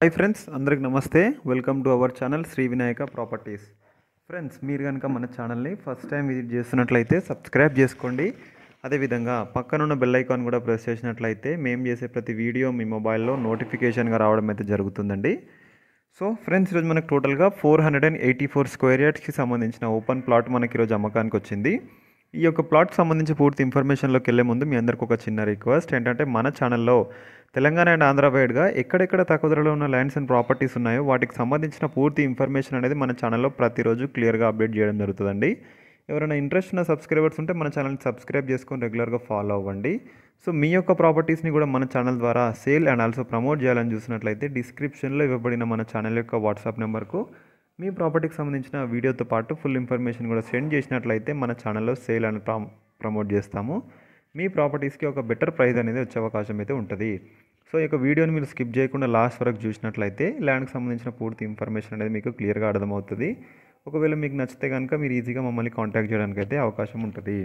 hi friends అందరికి నమస్తే welcome to our channel Shri Vinayaka properties friends మీరు కనుక మన ఛానల్ని ఫస్ట్ టైం విజిట్ చేస్తున్నట్లయితే సబ్స్క్రైబ్ చేసుకోండి అదేవిధంగా పక్కనున్న బెల్ ఐకాన్ కూడా ప్రెస్ చేసినట్లయితే మేము చేసే ప్రతి వీడియో మీ మొబైల్లో నోటిఫికేషన్గా రావడం అయితే జరుగుతుందండి సో ఫ్రెండ్స్ ఈరోజు మనకు టోటల్గా four hundred and eighty four square యార్డ్స్కి సంబంధించిన ఓపెన్ ప్లాట్ మనకి ఈరోజు అమ్మకానికి వచ్చింది ఈ యొక్క ప్లాట్ సంబంధించి పూర్తి ఇన్ఫర్మేషన్లోకి వెళ్ళే ముందు మీ అందరికి ఒక చిన్న రిక్వెస్ట్ ఏంటంటే మన ఛానల్లో తెలంగాణ అండ్ ఆంధ్ర వైడ్గా ఎక్కడెక్కడ తక్కువ ధరలో ఉన్న ల్యాండ్స్ అండ్ ప్రాపర్టీస్ ఉన్నాయో వాటికి సంబంధించిన పూర్తి ఇన్ఫర్మేషన్ అనేది మన ఛానల్లో ప్రతిరోజు క్లియర్గా అప్డేట్ చేయడం జరుగుతుందండి ఎవరైనా ఇంట్రెస్ట్ ఉన్న సబ్స్క్రైబర్స్ ఉంటే మన ఛానల్ని సబ్స్క్రైబ్ చేసుకొని రెగ్యులర్గా ఫాలో అవ్వండి సో మీ యొక్క ప్రాపర్టీస్ని కూడా మన ఛానల్ ద్వారా సేల్ అండ్ ఆల్సో ప్రమోట్ చేయాలని చూసినట్లయితే డిస్క్రిప్షన్లో ఇవ్వబడిన మన ఛానల్ యొక్క వాట్సాప్ నెంబర్కు మీ ప్రాపర్టీకి సంబంధించిన వీడియోతో పాటు ఫుల్ ఇన్ఫర్మేషన్ కూడా సెండ్ చేసినట్లయితే మన ఛానల్లో సేల్ అండ్ ప్రా ప్రమోట్ చేస్తాము మీ ప్రాపర్టీస్కి ఒక బెటర్ ప్రైస్ అనేది వచ్చే అవకాశం అయితే ఉంటుంది సో ఈ యొక్క వీడియోని మీరు స్కిప్ చేయకుండా లాస్ట్ వరకు చూసినట్లయితే ల్యాండ్కి సంబంధించిన పూర్తి ఇన్ఫర్మేషన్ అనేది మీకు క్లియర్గా అర్థమవుతుంది ఒకవేళ మీకు నచ్చితే కనుక మీరు ఈజీగా మమ్మల్ని కాంటాక్ట్ చేయడానికి అయితే అవకాశం ఉంటుంది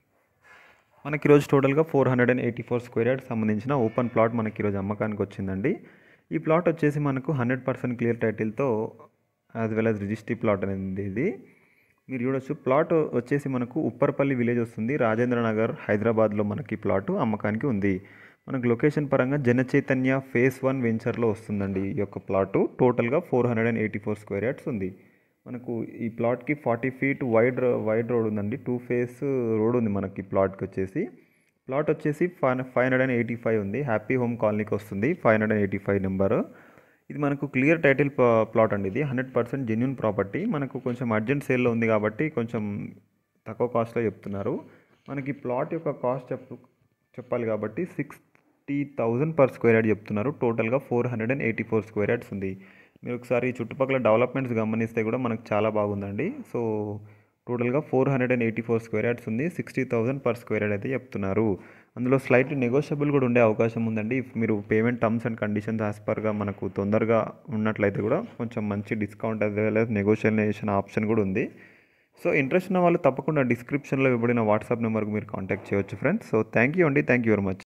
మనకి ఈరోజు టోటల్గా four hundred and eighty four square yard సంబంధించిన ఓపెన్ ప్లాట్ మనకి ఈరోజు అమ్మకానికి వచ్చిందండి ఈ ప్లాట్ వచ్చేసి మనకు హండ్రెడ్ పర్సెంట్ క్లియర్ టైటిల్తో as well as registry plot అనేది ఇది మీరు చూడొచ్చు ప్లాట్ వచ్చేసి మనకు ఉప్పర్పల్లి విలేజ్ వస్తుంది రాజేంద్ర నగర్ హైదరాబాద్లో మనకి ప్లాట్ అమ్మకానికి ఉంది మనకు లొకేషన్ పరంగా జన చైతన్య ఫేస్ వన్ వెంచర్లో వస్తుందండి ఈ యొక్క ప్లాటు టోటల్గా four hundred and eighty four square yards ఉంది మనకు ఈ ప్లాట్కి forty feet wide wide road ఉందండి టూ ఫేస్ రోడ్ ఉంది మనకి ప్లాట్కి వచ్చేసి ప్లాట్ వచ్చేసి five five hundred and eighty five ఉంది హ్యాపీ హోమ్ కాలనీకి వస్తుంది five hundred and eighty five number ఇది మనకు క్లియర్ టైటిల్ ప్లాట్ అండి ఇది హండ్రెడ్ పర్సెంట్ జెన్యున్ ప్రాపర్టీ మనకు కొంచెం అర్జెంట్ సేల్లో ఉంది కాబట్టి కొంచెం తక్కువ కాస్ట్లో చెప్తున్నారు మనకి ప్లాట్ యొక్క కాస్ట్ చెప్పు చెప్పాలి కాబట్టి sixty thousand per square yard చెప్తున్నారు టోటల్గా four hundred and eighty four square yards ఉంది మీరు ఒకసారి చుట్టుపక్కల డెవలప్మెంట్స్ గమనిస్తే కూడా మనకు చాలా బాగుందండి సో టోటల్గా four hundred and eighty four square yards ఉంది sixty thousand per square yard అయితే చెప్తున్నారు అందులో స్లైట్ నెగోషియబుల్ కూడా ఉండే అవకాశం ఉందండి ఇఫ్ మీరు payment terms and conditions as పర్గా మనకు తొందరగా ఉన్నట్లయితే కూడా కొంచెం మంచి డిస్కౌంట్ అదే వెల్ నెగోషియేషన్ ఆప్షన్ కూడా ఉంది సో ఇంట్రెస్ట్ ఉన్న వాళ్ళు తప్పకుండా డిస్క్రిప్షన్లో ఇవ్వబడిన వాట్సాప్ నెంబర్కి మీరు కాంటాక్ట్ చేయవచ్చు ఫ్రెండ్స్ సో థ్యాంక్ యూ అండి థ్యాంక్ యూ వెరీ మచ్